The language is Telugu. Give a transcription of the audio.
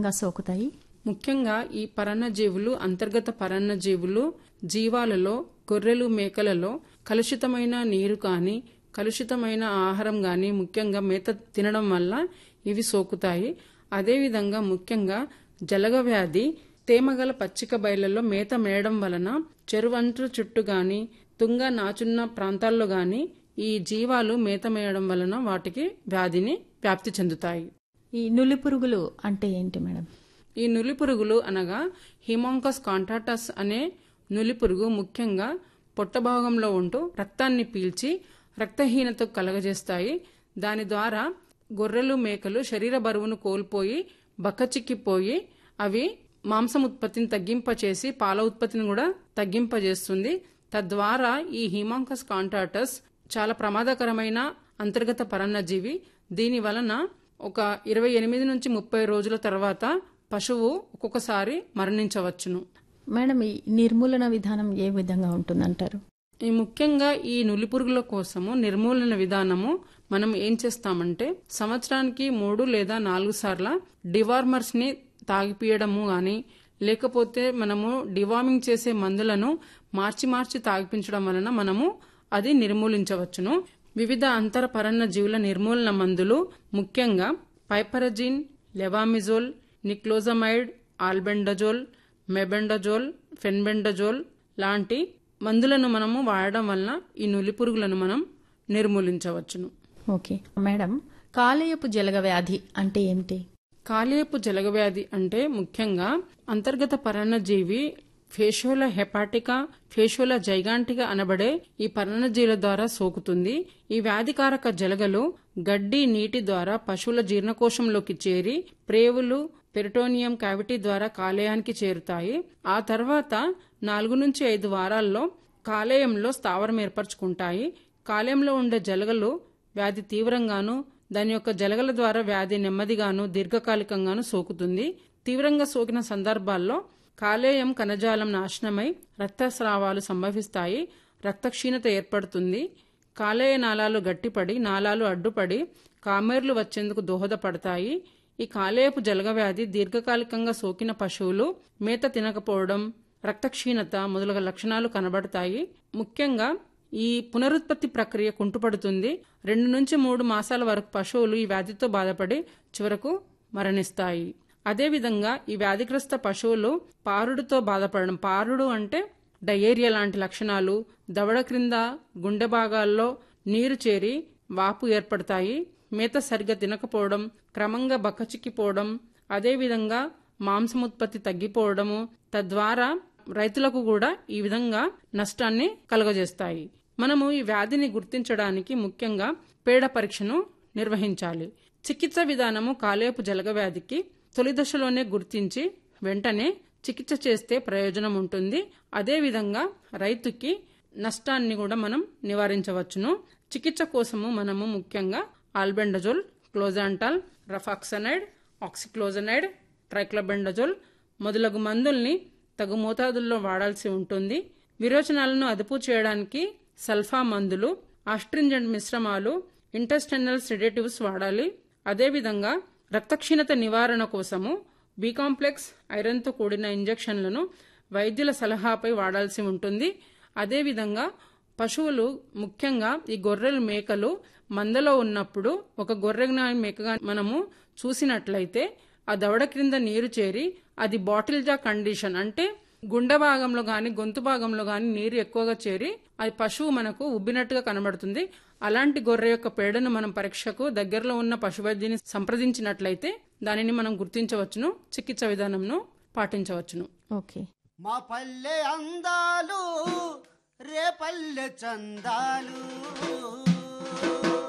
విధంగా సోకుతాయి ముఖ్యంగా ఈ పరాన్నజీవులు అంతర్గత పరాన్నజీవులు జీవాలలో గొర్రెలు మేకలలో కలుషితమైన నీరు కానీ కలుషితమైన ఆహారం కానీ ముఖ్యంగా మేత తినడం వల్ల ఇవి సోకుతాయి అదేవిధంగా ముఖ్యంగా జలగ వ్యాధి తేమగల పచ్చిక బయళ్లలో మేత మేయడం వలన చెరువంటు చుట్టూ గాని తుంగ నాచున్న ప్రాంతాల్లో గాని ఈ జీవాలు మేత మేయడం వలన వాటికి వ్యాధిని వ్యాప్తి చెందుతాయి ఈ నులి పురుగులు అంటే ఏంటి మేడం ఈ నులి పురుగులు అనగా హిమాంకస్ కాంటాటస్ అనే నులి పురుగు ముఖ్యంగా పొట్ట భాగంలో ఉంటూ రక్తాన్ని పీల్చి రక్తహీనత కలగజేస్తాయి దాని ద్వారా గొర్రెలు మేకలు శరీర బరువును కోల్పోయి బక్కచిక్కిపోయి అవి మాంసం ఉత్పత్తిని తగ్గింపచేసి పాల ఉత్పత్తిని కూడా తగ్గింపజేస్తుంది తద్వారా ఈ హిమాంకస్ కాంటాటస్ చాలా ప్రమాదకరమైన అంతర్గత పరన్నజీవి దీని వలన ఒక ఇరవై ఎనిమిది నుంచి ముప్పై రోజుల తర్వాత పశువు ఒక్కొక్కసారి మరణించవచ్చును మేడం ఈ నిర్మూలన విధానం ఏ విధంగా ఉంటుందంటారు ఈ ముఖ్యంగా ఈ నులిపురుగుల కోసము నిర్మూలన విధానము మనం ఏం చేస్తామంటే సంవత్సరానికి మూడు లేదా నాలుగు సార్ల డివార్మర్స్ ని తాగిపియడము గాని లేకపోతే మనము డివార్మింగ్ చేసే మందులను మార్చి మార్చి తాగిపించడం వలన మనము అది నిర్మూలించవచ్చును వివిధ అంతర పరన్న జీవుల నిర్మూలన మందులు ముఖ్యంగా piperazine levamisole niclosamide albendazole mebendazole fenbendazole లాంటి మందులను మనము వాడడం వలన ఈ నులి పురుగులను మనం నిర్మూలించవచ్చును ఓకే మేడం కాలేయపు జలగ వ్యాధి అంటే ఏమిటి కాలేయపు జలగవ్యాధి అంటే ముఖ్యంగా అంతర్గత పరాన్నజీవి ఫేషోల హెపాటికా ఫేషోల జైగాంటిగా అనబడే ఈ పరాన్నజీవుల ద్వారా సోకుతుంది ఈ వ్యాధికారక జలగలు గడ్డి నీటి ద్వారా పశువుల జీర్ణకోశంలోకి చేరి ప్రేవులు పెరిటోనియం క్యావిటీ ద్వారా కాలేయానికి చేరుతాయి ఆ తర్వాత నాలుగు నుంచి ఐదు వారాల్లో కాలేయంలో స్థావరం ఏర్పరచుకుంటాయి కాలేయంలో ఉండే జలగలు వ్యాధి తీవ్రంగాను దాని యొక్క జలగల ద్వారా వ్యాధి నెమ్మదిగాను దీర్ఘకాలికంగాను సోకుతుంది తీవ్రంగా సోకిన సందర్భాల్లో కాలేయం కణజాలం నాశనమై రక్తస్రావాలు సంభవిస్తాయి రక్తక్షీణత ఏర్పడుతుంది కాలేయ నాళాలు గట్టిపడి నాళాలు అడ్డుపడి కామెర్లు వచ్చేందుకు దోహదపడతాయి ఈ కాలేయపు జలగ వ్యాధి దీర్ఘకాలికంగా సోకిన పశువులు మేత తినకపోవడం రక్తక్షీణత మొదలగు లక్షణాలు కనబడతాయి ముఖ్యంగా ఈ పునరుత్పత్తి ప్రక్రియ కుంటుపడుతుంది రెండు నుంచి మూడు మాసాల వరకు పశువులు ఈ వ్యాధితో బాధపడి చివరకు మరణిస్తాయి అదేవిధంగా ఈ వ్యాధిగ్రస్త పశువులు పారుడుతో బాధపడడం పారుడు అంటే డయేరియా లాంటి లక్షణాలు దవడ క్రింద గుండె భాగాల్లో నీరు చేరి వాపు ఏర్పడతాయి మేత సరిగ్గా తినకపోవడం క్రమంగా బక్కచిక్కిపోవడం అదేవిధంగా మాంసం ఉత్పత్తి తగ్గిపోవడము తద్వారా రైతులకు కూడా ఈ విధంగా నష్టాన్ని కలుగజేస్తాయి మనము ఈ వ్యాధిని గుర్తించడానికి ముఖ్యంగా పేడ పరీక్షను నిర్వహించాలి చికిత్స విధానము కాలేపు జలగ వ్యాధికి తొలి దశలోనే గుర్తించి వెంటనే చికిత్స చేస్తే ప్రయోజనం ఉంటుంది అదేవిధంగా రైతుకి నష్టాన్ని కూడా మనం నివారించవచ్చును చికిత్స కోసము మనము ముఖ్యంగా ఆల్బెండజోల్ క్లోజాంటాల్ రఫాక్సనైడ్ ఆక్సిక్లోజనైడ్ ట్రైక్లోబెండజోల్ మొదలగు మందుల్ని తగు మోతాదుల్లో వాడాల్సి ఉంటుంది విరోచనాలను అదుపు చేయడానికి సల్ఫా మందులు ఆస్ట్రింజెంట్ మిశ్రమాలు ఇంటెస్టైనల్ సెడేటివ్స్ వాడాలి అదేవిధంగా రక్తక్షీణత నివారణ కోసము బి కాంప్లెక్స్ ఐరన్తో కూడిన ఇంజెక్షన్లను వైద్యుల సలహాపై వాడాల్సి ఉంటుంది అదేవిధంగా పశువులు ముఖ్యంగా ఈ గొర్రెలు మేకలు మందలో ఉన్నప్పుడు ఒక గొర్రె మేకగా మనము చూసినట్లయితే ఆ దవడ క్రింద నీరు చేరి అది బాటిల్ జా కండిషన్ అంటే గుండె భాగంలో గాని గొంతు భాగంలో గాని నీరు ఎక్కువగా చేరి అది పశువు మనకు ఉబ్బినట్టుగా కనబడుతుంది అలాంటి గొర్రె యొక్క పేడను మనం పరీక్షకు దగ్గరలో ఉన్న పశువైద్యుని సంప్రదించినట్లయితే దానిని మనం గుర్తించవచ్చును చికిత్స విధానంను పాటించవచ్చును ఓకే మా పల్లె అందాలు రే పల్లె చందాలు